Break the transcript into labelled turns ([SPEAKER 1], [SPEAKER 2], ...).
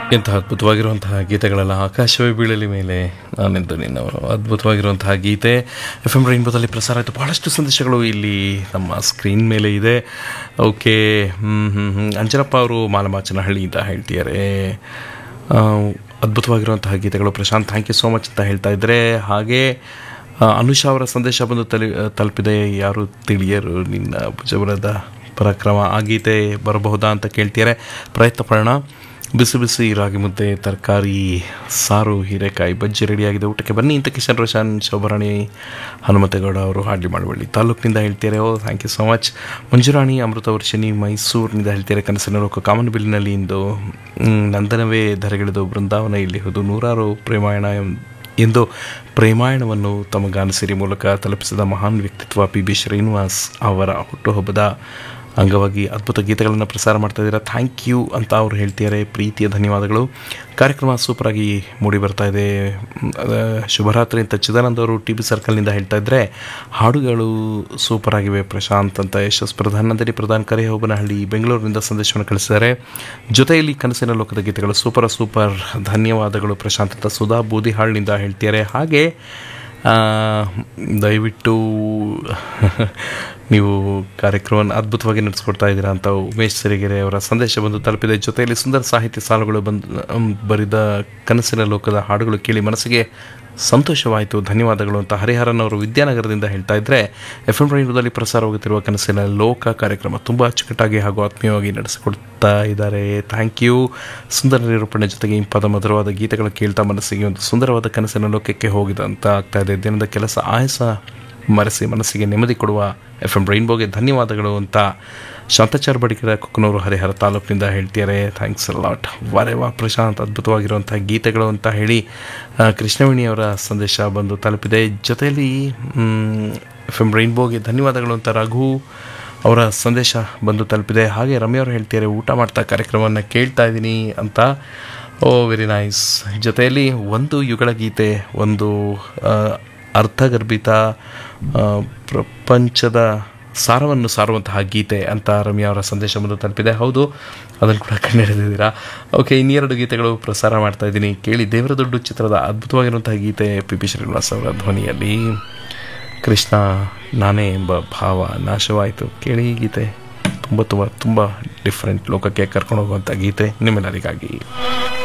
[SPEAKER 1] ಇಂತಹ ಅದ್ಭುತವಾಗಿರುವಂತಹ ಗೀತೆಗಳೆಲ್ಲ ಆಕಾಶವೇ ಬೀಳಲಿ ಮೇಲೆ ನಾನೆಂದು ನಿನ್ನವರು ಅದ್ಭುತವಾಗಿರುವಂತಹ ಗೀತೆ ಎಫ್ ಎಂ ರೈನ್ಬೋದಲ್ಲಿ ಪ್ರಸಾರ ಆಯಿತು ಬಹಳಷ್ಟು ಸಂದೇಶಗಳು ಇಲ್ಲಿ ನಮ್ಮ ಸ್ಕ್ರೀನ್ ಮೇಲೆ ಇದೆ ಓಕೆ ಹ್ಞೂ ಹ್ಞೂ ಹ್ಞೂ ಅಂಜನಪ್ಪ ಅವರು ಮಾಲಮಾಚನಹಳ್ಳಿಯಿಂದ ಹೇಳ್ತಿದ್ದಾರೆ ಆ, ಅದ್ಭುತವಾಗಿರುವಂತಹ ಗೀತೆಗಳು Prashanth thank you so much ಅಂತ ಹೇಳ್ತಾ ಇದ್ದಾರೆ ಹಾಗೆ ಆ, ಅನುಷಾ ಅವರ ಸಂದೇಶ ಬಂದು ತಲಿ ತಲುಪಿದೆ ಯಾರು ತಿಳಿಯರು ನಿನ್ನ ಭುಜಬಲದ ಪರಾಕ್ರಮ ಆ ಗೀತೆ ಬರಬಹುದಾ ಅಂತ ಕೇಳ್ತಿದ್ದಾರೆ ಪ್ರಯತ್ನ ಪಡೋಣ ಬಿಸಿ ಬಿಸಿ ರಾಗಿ ಮುದ್ದೆ ತರಕಾರಿ ಸಾರು ಹೀರೆಕಾಯಿ ಬಜ್ಜಿ ರೆಡಿಯಾಗಿದೆ ಊಟಕ್ಕೆ ಬನ್ನಿ ಅಂತ ಕಿಶನ್ ರೋಷನ್ ಶೋಭರಾಣಿ ಹನುಮಂತೇಗೌಡ ಅವರು ಹಾಡ್ಲಿ ಮಾಡಬಳ್ಳಿ ತಾಲೂಕಿನಿಂದ ಹೇಳ್ತಾರೆ oh thank you so much Manjurani Amrutha Varshini ಮೈಸೂರಿನಿಂದ ಹೇಳ್ತಾರೆ ಕನಸಿನ ಲೋಕ ಕಾಮನಬಿಲ್ಲಿನಲ್ಲಿ ಇಂದು ಮ್, ನಂದನವೇ ಧರೆಗಿಳಿದು ಬೃಂದಾವನ ಇಲ್ಲಿ ಹೋದು ನೂರಾರು ಪ್ರೇಮಾಯಣ ಎಂ- ಎಂದು ಪ್ರೇಮಾಯಣವನ್ನು ತಮ್ಮ ಗಾನಸಿರಿ ಮೂಲಕ ತಲುಪಿಸಿದ ಮಹಾನ್ ವ್ಯಕ್ತಿತ್ವ ಪಿ ಬಿ ಶ್ರೀನಿವಾಸ್ ಅವರ ಹುಟ್ಟುಹಬ್ಬದ ಅಂಗವಾಗಿ ಅದ್ಭುತ ಗೀತೆಗಳನ್ನು ಪ್ರಸಾರ ಮಾಡ್ತಾ ಇದ್ದೀರಾ ಥ್ಯಾಂಕ್ ಯು ಅಂತ ಅವರು ಹೇಳ್ತಿದ್ದಾರೆ ಪ್ರೀತಿಯ ಧನ್ಯವಾದಗಳು ಕಾರ್ಯಕ್ರಮ ಸೂಪರಾಗಿ ಮೂಡಿ ಬರ್ತಾ ಇದೆ ಮ್, ಅದ ಶುಭರಾತ್ರಿ ಅಂತ ಚಿದಾನಂದ್ ಅವರು ಟಿ ಬಿ ಸರ್ಕಲ್ನಿಂದ ಹೇಳ್ತಾ ಇದ್ದರೆ ಹಾಡುಗಳು ಸೂಪರ್ ಆಗಿವೆ ಪ್ರಶಾಂತ್ ಅಂತ ಯಶಸ್ ಪ್ರಧಾನ್ ನಂದಿನಿ ಪ್ರಧಾನ್ ಕರೆಹೋಬನಹಳ್ಳಿ ಬೆಂಗಳೂರಿನಿಂದ ಸಂದೇಶವನ್ನು ಕಳಿಸಿದ್ದಾರೆ ಜೊತೆಯಲ್ಲಿ ಕನಸಿನ ಲೋಕದ ಗೀತೆಗಳು ಸೂಪರ್ ಸೂಪರ್ ಧನ್ಯವಾದಗಳು ಪ್ರಶಾಂತ್ ಅಂತ ಸುಧಾ ಬೂದಿಹಾಳ್ನಿಂದ ಹೇಳ್ತಿದ್ದಾರೆ ಹಾಗೆ ಆ, ದಯವಿಟ್ಟು ನೀವು ಕಾರ್ಯಕ್ರಮವನ್ನು ಅದ್ಭುತವಾಗಿ ನಡೆಸ್ಕೊಡ್ತಾ ಇದ್ದೀರಾ ಅಂತ ಉಮೇಶ್ ಸಿರಿಗೆರೆ ಅವರ ಸಂದೇಶ ಬಂದು ತಲುಪಿದೆ ಜೊತೆಯಲ್ಲಿ ಸುಂದರ ಸಾಹಿತ್ಯ ಸಾಲುಗಳು ಬಂದು ಅಮ್, ಬರಿದ ಕನಸಿನ ಲೋಕದ ಹಾಡುಗಳು ಕೇಳಿ ಮನಸ್ಸಿಗೆ ಸಂತೋಷವಾಯಿತು ಧನ್ಯವಾದಗಳು ಅಂತ ಹರಿಹರನ್ ಅವರು ವಿದ್ಯಾನಗರದಿಂದ ಹೇಳ್ತಾ ಇದ್ದರೆ ಎಫ್ ಎಂ ರೈನ್ಬೋದಲ್ಲಿ ಪ್ರಸಾರವಾಗುತ್ತಿರುವ ಕನಸಿನ ಲೋಕ ಕಾರ್ಯಕ್ರಮ ತುಂಬ ಅಚ್ಚುಕಟ್ಟಾಗಿ ಹಾಗೂ ಆತ್ಮೀಯವಾಗಿ ನಡೆಸಿಕೊಡ್ತಾ ಇದ್ದಾರೆ ಥ್ಯಾಂಕ್ ಯು ಸುಂದರ ನಿರೂಪಣೆ ಜೊತೆಗೆ ಇಂಪಾದ ಮಧುರವಾದ ಗೀತೆಗಳು ಕೇಳ್ತಾ ಮನಸ್ಸಿಗೆ ಒಂದು ಸುಂದರವಾದ ಕನಸಿನ ಲೋಕಕ್ಕೆ ಹೋಗಿದಂತ ಆಗ್ತಾ ಇದೆ ದಿನದ ಕೆಲಸ ಆಯಾಸ ಮರೆಸಿ ಮನಸ್ಸಿಗೆ ನೆಮ್ಮದಿ ಕೊಡುವ ಎಫ್ ಎಂ ರೈನ್ಬೋಗೆ ಧನ್ಯವಾದಗಳು ಅಂತ ಶಾಂತಾಚಾರ್ ಬಡಿಕೆರ ಕುಕ್ಕನೂರು ಹರಿಹರ ತಾಲೂಕಿನಿಂದ ಹೇಳ್ತಿದ್ದಾರೆ ಥ್ಯಾಂಕ್ಸ್ ಲಾಟ್ ವಾರೇವಾ ಪ್ರಶಾಂತ್ ಅದ್ಭುತವಾಗಿರುವಂಥ ಗೀತೆಗಳು ಅಂತ ಹೇಳಿ ಆ, ಕೃಷ್ಣವೇಣಿ ಅವರ ಸಂದೇಶ ಬಂದು ತಲುಪಿದೆ ಜೊತೆಯಲ್ಲಿ ಎಫ್ ಎಂ ರೈನ್ಬೋಗೆ ಧನ್ಯವಾದಗಳು ಅಂತ ರಘು ಅವರ ಸಂದೇಶ ಬಂದು ತಲುಪಿದೆ ಹಾಗೆ ರಮ್ಯ ಅವರು ಹೇಳ್ತಿದ್ದಾರೆ ಊಟ ಮಾಡ್ತಾ ಕಾರ್ಯಕ್ರಮವನ್ನು ಕೇಳ್ತಾ ಇದ್ದೀನಿ ಅಂತ ಓ ವೆರಿ ನೈಸ್ ಜೊತೆಯಲ್ಲಿ ಒಂದು ಯುಗಳ ಗೀತೆ ಒಂದು ಆ, ಅರ್ಥಗರ್ಭಿತ ಆ, ಪ್ರಪಂಚದ ಸಾರವನ್ನು ಸಾರುವಂತಹ ಗೀತೆ ಅಂತ ರಮ್ಯಾ ಅವರ ಸಂದೇಶ ಬಂದು ತಲುಪಿದೆ ಹೌದು ಅದನ್ನು ಕೂಡ ಕಂಡುಹಿಡಿದಿದ್ದೀರಾ ಓಕೆ ಇನ್ನೆರಡು ಗೀತೆಗಳು ಪ್ರಸಾರ ಮಾಡ್ತಾ ಇದ್ದೀನಿ ಕೇಳಿ ದೇವರ ದುಡ್ಡು ಚಿತ್ರದ ಅದ್ಭುತವಾಗಿರುವಂತಹ ಗೀತೆ ಪಿ ಪಿ ಶ್ರೀನಿವಾಸ್ ಅವರ ಧ್ವನಿಯಲ್ಲಿ ಕೃಷ್ಣ ನಾನೇ ಎಂಬ ಭಾವ ನಾಶವಾಯಿತು ಕೇಳಿ ಈ ಗೀತೆ ತುಂಬ ತುಂಬ ತುಂಬ ಡಿಫ್ರೆಂಟ್ ಲೋಕಕ್ಕೆ ಕರ್ಕೊಂಡು ಹೋಗುವಂಥ ಗೀತೆ ನಿಮ್ಮೆಲ್ಲರಿಗಾಗಿ